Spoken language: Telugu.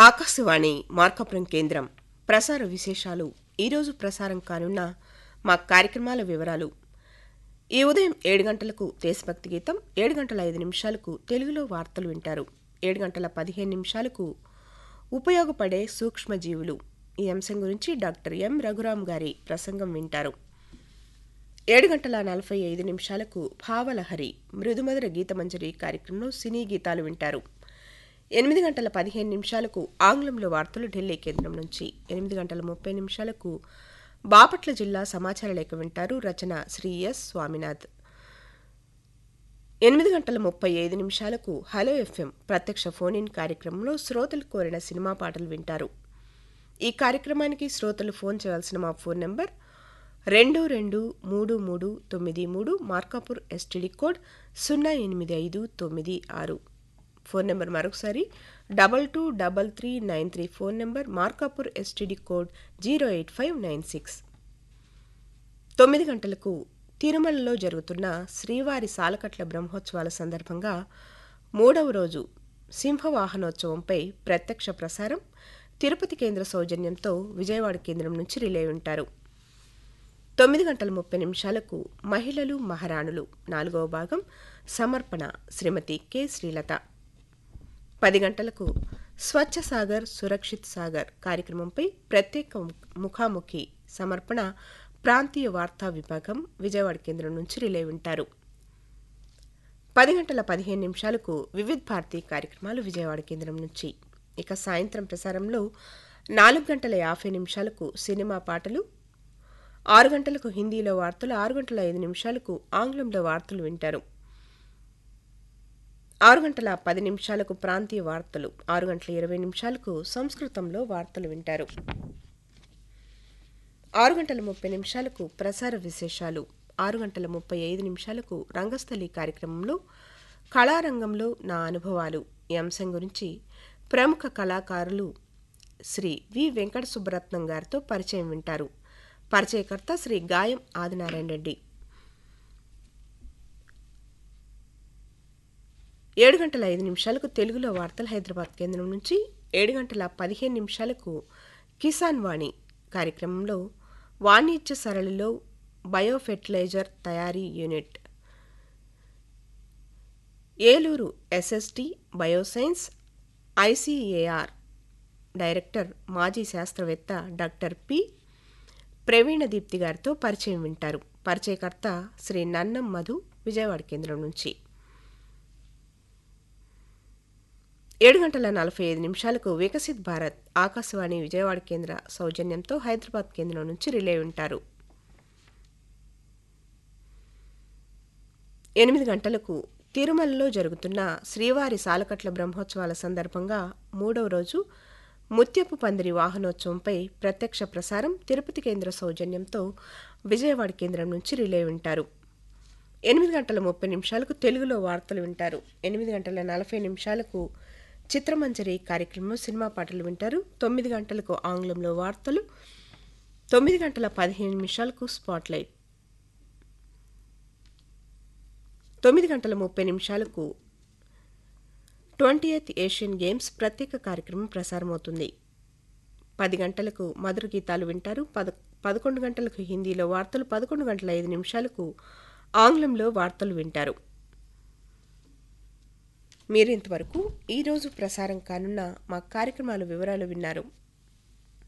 ఆకాశవాణి మార్కాపురం కేంద్రం ప్రసార విశేషాలు ఈరోజు ప్రసారం కానున్న మా కార్యక్రమాల వివరాలు ఈ ఉదయం ఏడు గంటలకు దేశభక్తి గీతం ఏడు గంటల ఐదు నిమిషాలకు తెలుగులో వార్తలు వింటారు ఏడు గంటల పదిహేను నిమిషాలకు ఉపయోగపడే సూక్ష్మజీవులు ఈ అంశం గురించి డాక్టర్ ఎం రఘురాం గారి ప్రసంగం వింటారు ఏడు గంటల నలభై ఐదు నిమిషాలకు భావలహరి మృదుమధుర గీతమంజరి కార్యక్రమంలో సినీ గీతాలు వింటారు ఎనిమిది గంటల పదిహేను నిమిషాలకు ఆంగ్లంలో వార్తలు ఢిల్లీ కేంద్రం నుంచి ఎనిమిది గంటల ముప్పై నిమిషాలకు బాపట్ల జిల్లా సమాచార లేఖ వింటారు రచన శ్రీ ఎస్ స్వామినాథ్ ఎనిమిది గంటల ముప్పై ఐదు నిమిషాలకు హలో ఎఫ్ఎం ప్రత్యక్ష ఫోన్ ఇన్ కార్యక్రమంలో శ్రోతలు కోరిన సినిమా పాటలు వింటారు ఈ కార్యక్రమానికి శ్రోతలు ఫోన్ చేయాల్సిన మా ఫోన్ నంబర్ రెండు రెండు మూడు మూడు తొమ్మిది మూడు మార్కాపూర్ ఎస్టీడీ కోడ్ సున్నా ఎనిమిది ఐదు తొమ్మిది ఆరు ఫోన్ నెంబర్ మరొకసారి double two double three nine three phone number Markapur STD code zero eight five nine six తొమ్మిది గంటలకు తిరుమలలో జరుగుతున్న శ్రీవారి సాలకట్ల బ్రహ్మోత్సవాల సందర్భంగా మూడవ రోజు సింహవాహనోత్సవంపై ప్రత్యక్ష ప్రసారం తిరుపతి కేంద్ర సౌజన్యంతో విజయవాడ కేంద్రం నుంచి రిలే ఉంటారు తొమ్మిది గంటల ముప్పై నిమిషాలకు మహిళలు మహారాణులు నాలుగవ భాగం సమర్పణ శ్రీమతి కె శ్రీలత పది గంటలకు స్వచ్ఛ సాగర్ సురక్షిత్ సాగర్ కార్యక్రమంపై ప్రత్యేక ముఖాముఖి సమర్పణ ప్రాంతీయ వార్తా విభాగం విజయవాడ కేంద్రం నుంచి రిలే వింటారు పది గంటల పదిహేను నిమిషాలకు వివిధ్ భారతి కార్యక్రమాలు విజయవాడ కేంద్రం నుంచి ఇక సాయంత్రం ప్రసారంలో నాలుగు గంటల యాభై నిమిషాలకు సినిమా పాటలు ఆరు గంటలకు హిందీలో వార్తలు ఆరు గంటల ఐదు నిమిషాలకు ఆంగ్లంలో వార్తలు వింటారు ఆరు గంటల పది నిమిషాలకు ప్రాంతీయ వార్తలు ఆరు గంటల ఇరవై నిమిషాలకు సంస్కృతంలో వార్తలు వింటారు ఆరు గంటల ముప్పై నిమిషాలకు ప్రసార విశేషాలు ఆరు గంటల ముప్పై ఐదు నిమిషాలకు రంగస్థలి కార్యక్రమంలో కళారంగంలో నా అనుభవాలు ఈ అంశం గురించి ప్రముఖ కళాకారులు శ్రీ వి వెంకట సుబ్బరత్నం గారితో పరిచయం వింటారు పరిచయకర్త శ్రీ గాయం ఆదినారాయణ రెడ్డి ఏడు గంటల ఐదు నిమిషాలకు తెలుగులో వార్తలు హైదరాబాద్ కేంద్రం నుంచి ఏడు గంటల పదిహేను నిమిషాలకు కిసాన్ వాణి కార్యక్రమంలో వాణిజ్య సరళిలో బయోఫెర్టిలైజర్ తయారీ unit Eluru SST bioscience ICAR director మాజీ శాస్త్రవేత్త డాక్టర్ పి ప్రవీణ దీప్తి గారితో పరిచయం వింటారు పరిచయకర్త శ్రీ నన్నం మధు విజయవాడ కేంద్రం నుంచి ఏడు గంటల నలభై ఐదు నిమిషాలకు వికసిత్ భారత్ ఆకాశవాణి విజయవాడ కేంద్ర సౌజన్యంతో హైదరాబాద్ కేంద్రం నుంచి రిలే ఉంటారు ఎనిమిది గంటలకు తిరుమలలో జరుగుతున్న శ్రీవారి సాలకట్ల బ్రహ్మోత్సవాల సందర్భంగా మూడవ రోజు ముత్యపు పందిరి వాహనోత్సవంపై ప్రత్యక్ష ప్రసారం తిరుపతి కేంద్ర సౌజన్యంతో విజయవాడ కేంద్రం నుంచి రిలే వింటారు ఎనిమిది గంటల ముప్పై నిమిషాలకు తెలుగులో వార్తలు వింటారు ఎనిమిది గంటల నలభై నిమిషాలకు చిత్రమంజరి కార్యక్రమంలో సినిమా పాటలు వింటారు తొమ్మిది గంటలకు ఆంగ్లంలో వార్తలు తొమ్మిది గంటల పదిహేను నిమిషాలకు స్పాట్లైట్ తొమ్మిది గంటల ముప్పై నిమిషాలకు ట్వంటీ ఎయిత్ ఏషియన్ గేమ్స్ ప్రత్యేక కార్యక్రమం ప్రసారమవుతుంది పది గంటలకు మధుర గీతాలు వింటారు పద పదకొండు గంటలకు హిందీలో వార్తలు పదకొండు గంటల ఐదు నిమిషాలకు ఆంగ్లంలో వార్తలు వింటారు మీరు ఇంతవరకు ఈరోజు ప్రసారం కానున్న మా కార్యక్రమాల వివరాలు విన్నారు